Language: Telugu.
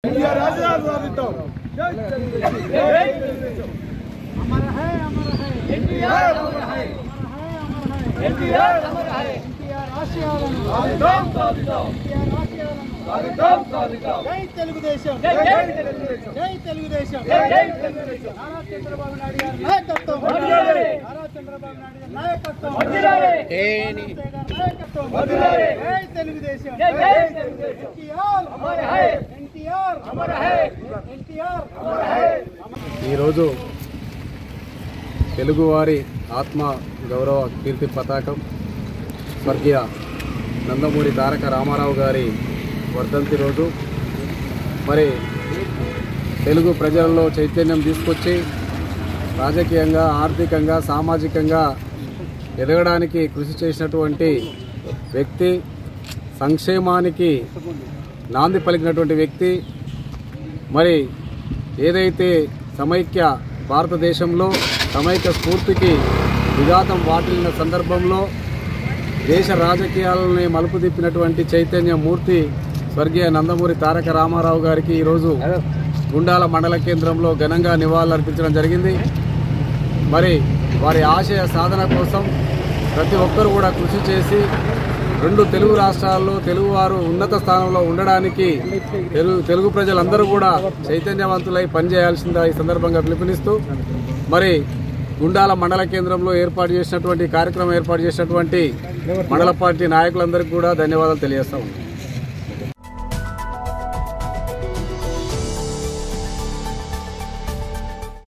ఎన్టీఆర్ ఆశయాలు సాధిద్దాం अमर है अमर है ఎన్టీఆర్ అమర్ హై. ఎన్టీఆర్ అమర్ है ఎన్టీఆర్ ఆశయాలను సాధిద్దాం సాధిద్దాం ఎన్టీఆర్ ఆశయాలను సాధిద్దాం సాధిద్దాం జై తెలుగుదేశం జై తెలుగుదేశం జై తెలుగుదేశం జై జై తెలుగుదేశం నారా చంద్రబాబు నాయుడు గారి నాయకత్వం వర్ధిల్లాలి. నారా చంద్రబాబు నాయుడు గారి నాయకత్వం వర్ధిల్లాలి. నారాయణ గారి నాయకత్వం వర్ధిల్లాలి. జై తెలుగుదేశం జై జై తెలుగుదేశం ఎన్టీఆర్ అమర్ హై. ఎన్టీఆర్ అమర్ హై. ఎన్టీఆర్ అమర్ హై. ఈరోజు తెలుగువారి ఆత్మ గౌరవ కీర్తి పతాకం స్వర్గీయ నందమూరి తారక రామారావు గారి వర్ధంతి రోజు మరి తెలుగు ప్రజలలో చైతన్యం తీసుకొచ్చి రాజకీయంగా ఆర్థికంగా సామాజికంగా ఎదగడానికి కృషి చేసినటువంటి వ్యక్తి సంక్షేమానికి నాంది పలికినటువంటి వ్యక్తి మరి ఏదైతే సమైక్య భారతదేశంలో సమైక్య స్ఫూర్తికి విఘాతం వాటిల్లిన సందర్భంలో దేశ రాజకీయాలని మలుపు తిప్పినటువంటి చైతన్య మూర్తి స్వర్గీయ నందమూరి తారక రామారావు గారికి ఈరోజు గుండాల మండల కేంద్రంలో ఘనంగా నివాళులర్పించడం జరిగింది మరి వారి ఆశయ సాధన కోసం ప్రతి ఒక్కరు కూడా కృషి చేసి రెండు తెలుగు రాష్ట్రాల్లో తెలుగువారు ఉన్నత స్థానంలో ఉండడానికి తెలుగు తెలుగు ప్రజలందరూ కూడా చైతన్యవంతులై పనిచేయాల్సిందా ఈ సందర్భంగా పిలుపునిస్తూ మరి గుండాల మండల కేంద్రంలో ఏర్పాటు చేసినటువంటి కార్యక్రమం ఏర్పాటు చేసినటువంటి మండల పార్టీ నాయకులందరికీ కూడా ధన్యవాదాలు తెలియజేస్తా ఉన్నాం